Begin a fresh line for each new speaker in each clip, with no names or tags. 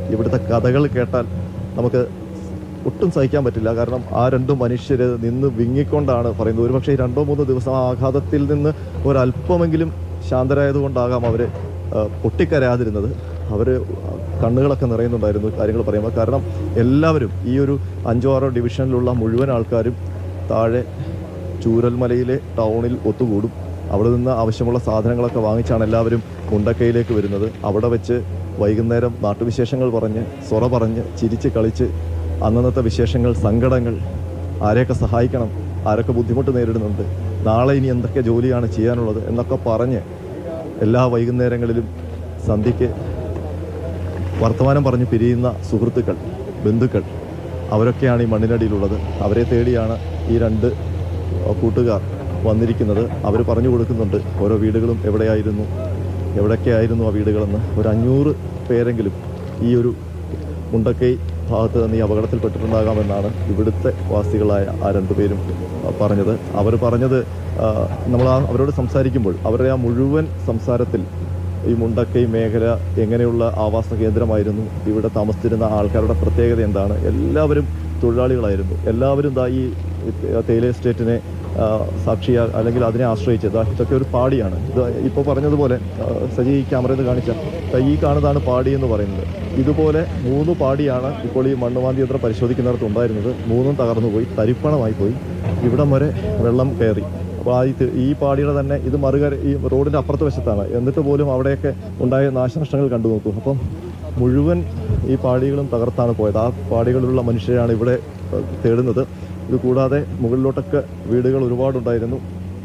ഇവിടുത്തെ കഥകൾ കേട്ടാൽ നമുക്ക് ഒട്ടും സഹിക്കാൻ പറ്റില്ല കാരണം ആ രണ്ട് മനുഷ്യർ നിന്ന് വിങ്ങിക്കൊണ്ടാണ് പറയുന്നത് ഒരുപക്ഷെ ഈ രണ്ടോ മൂന്നോ ദിവസം ആ ആഘാതത്തിൽ നിന്ന് ഒരല്പമെങ്കിലും ശാന്തരായതുകൊണ്ടാകാം അവർ പൊട്ടിക്കരയാതിരുന്നത് അവർ കണ്ണുകളൊക്കെ നിറയുന്നുണ്ടായിരുന്നു കാര്യങ്ങൾ പറയുമ്പോൾ കാരണം എല്ലാവരും ഈ ഒരു അഞ്ചോ ആറോ ഡിവിഷനിലുള്ള മുഴുവൻ ആൾക്കാരും താഴെ ചൂരൽമലയിലെ ടൗണിൽ ഒത്തുകൂടും അവിടെ നിന്ന് ആവശ്യമുള്ള സാധനങ്ങളൊക്കെ വാങ്ങിച്ചാണ് എല്ലാവരും മുണ്ടക്കയിലേക്ക് വരുന്നത് അവിടെ വെച്ച് വൈകുന്നേരം നാട്ടുവിശേഷങ്ങൾ പറഞ്ഞ് സൊറ പറഞ്ഞ് ചിരിച്ച് കളിച്ച് അന്നന്നത്തെ വിശേഷങ്ങൾ സങ്കടങ്ങൾ ആരെയൊക്കെ സഹായിക്കണം ആരൊക്കെ ബുദ്ധിമുട്ട് നേരിടുന്നുണ്ട് നാളെ ഇനി എന്തൊക്കെ ജോലിയാണ് ചെയ്യാനുള്ളത് എന്നൊക്കെ പറഞ്ഞ് എല്ലാ വൈകുന്നേരങ്ങളിലും സന്ധ്യയ്ക്ക് വർത്തമാനം പറഞ്ഞ് പിരിയുന്ന സുഹൃത്തുക്കൾ ബന്ധുക്കൾ അവരൊക്കെയാണ് ഈ മണ്ണിനടിയിലുള്ളത് അവരെ തേടിയാണ് ഈ രണ്ട് കൂട്ടുകാർ വന്നിരിക്കുന്നത് അവർ പറഞ്ഞു കൊടുക്കുന്നുണ്ട് ഓരോ വീടുകളും എവിടെയായിരുന്നു എവിടെയൊക്കെയായിരുന്നു ആ വീടുകളെന്ന് ഒരു അഞ്ഞൂറ് പേരെങ്കിലും ഈ ഒരു മുണ്ടക്കൈ ഭാഗത്ത് നിന്ന് ഈ അപകടത്തിൽപ്പെട്ടിട്ടുണ്ടാകാമെന്നാണ് ഇവിടുത്തെ വാസികളായ ആ രണ്ടുപേരും ആ, പറഞ്ഞത് അവർ പറഞ്ഞത് ആ, നമ്മൾ ആ അവരോട് സംസാരിക്കുമ്പോൾ അവരുടെ ആ മുഴുവൻ സംസാരത്തിൽ ഈ മുണ്ടക്കൈ മേഖല എങ്ങനെയുള്ള ആവാസ കേന്ദ്രമായിരുന്നു ഇവിടെ താമസിച്ചിരുന്ന ആൾക്കാരുടെ പ്രത്യേകത എന്താണ് എല്ലാവരും തൊഴിലാളികളായിരുന്നു എല്ലാവരും ദാ ഈ തേയില എസ്റ്റേറ്റിനെ ആ, സാക്ഷിയാ അല്ലെങ്കിൽ അതിനെ ആശ്രയിച്ച് ദാ ഇതൊക്കെ ഒരു പാടിയാണ് ഇത് ഇപ്പോൾ പറഞ്ഞതുപോലെ ആ, സജി ഈ ക്യാമറയിൽ നിന്ന് കാണിച്ച ദാ ഈ കാണുന്നതാണ് പാടി എന്ന് പറയുന്നത് ഇതുപോലെ മൂന്ന് പാടിയാണ് ഇപ്പോൾ ഈ മണ്ണുമാന്തി യന്ത്രം പരിശോധിക്കുന്നിടത്ത് ഉണ്ടായിരുന്നത് മൂന്നും തകർന്നു പോയി തരിപ്പണമായി പോയി ഇവിടം വരെ വെള്ളം കയറി അപ്പോൾ ആ ഇത് ഈ പാടിയുടെ തന്നെ ഇത് മറുകര ഈ റോഡിൻ്റെ അപ്പുറത്ത് വശത്താണ് എന്നിട്ട് പോലും അവിടെയൊക്കെ ഉണ്ടായ നാശനഷ്ടങ്ങൾ കണ്ടു നോക്കൂ അപ്പം മുഴുവൻ ഈ പാടികളും തകർത്താണ് പോയത് ആ പാടികളിലുള്ള മനുഷ്യരെയാണ് ഇവിടെ ഏഹ്, തേടുന്നത് ഇത് കൂടാതെ മുകളിലോട്ടൊക്കെ വീടുകൾ ഒരുപാടുണ്ടായിരുന്നു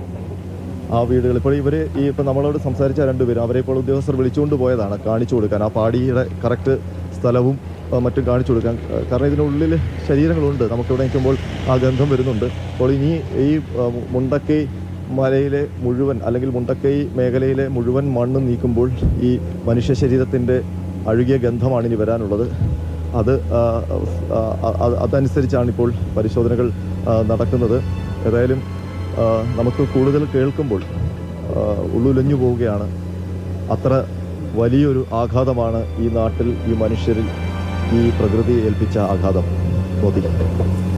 ആ വീടുകൾ ഇപ്പോൾ ഇവർ ഈ ഇപ്പം നമ്മളോട് സംസാരിച്ച രണ്ടുപേരും അവരെ ഇപ്പോൾ ഉദ്യോഗസ്ഥർ വിളിച്ചുകൊണ്ട് പോയതാണ് കാണിച്ചു കൊടുക്കാൻ ആ പാടിയുടെ കറക്റ്റ് സ്ഥലവും ആ, മറ്റും കാണിച്ചു കൊടുക്കാൻ ആ, കാരണം ഇതിനുള്ളിൽ ശരീരങ്ങളുണ്ട് നമുക്കിവിടെ നിൽക്കുമ്പോൾ ആ ഗന്ധം വരുന്നുണ്ട് അപ്പോൾ ഇനി ഈ ആ, മുണ്ടക്കൈ മലയിലെ മുഴുവൻ അല്ലെങ്കിൽ മുണ്ടക്കൈ മേഖലയിലെ മുഴുവൻ മണ്ണ് നീക്കുമ്പോൾ ഈ മനുഷ്യ ശരീരത്തിൻ്റെ അഴുകിയ ഗന്ധമാണ് ഇനി വരാനുള്ളത് അത് ആ, ആ, ആ, അതനുസരിച്ചാണ് ഇപ്പോൾ പരിശോധനകൾ ആ, നടക്കുന്നത് ഏതായാലും ആ, നമുക്ക് കൂടുതൽ കേൾക്കുമ്പോൾ ആ, ഉള്ളുലഞ്ഞു പോവുകയാണ് അത്ര വലിയൊരു ആഘാതമാണ് ഈ നാട്ടിൽ ഈ മനുഷ്യരിൽ ഈ പ്രകൃതി ഏൽപ്പിച്ച ആഘാതം മോദി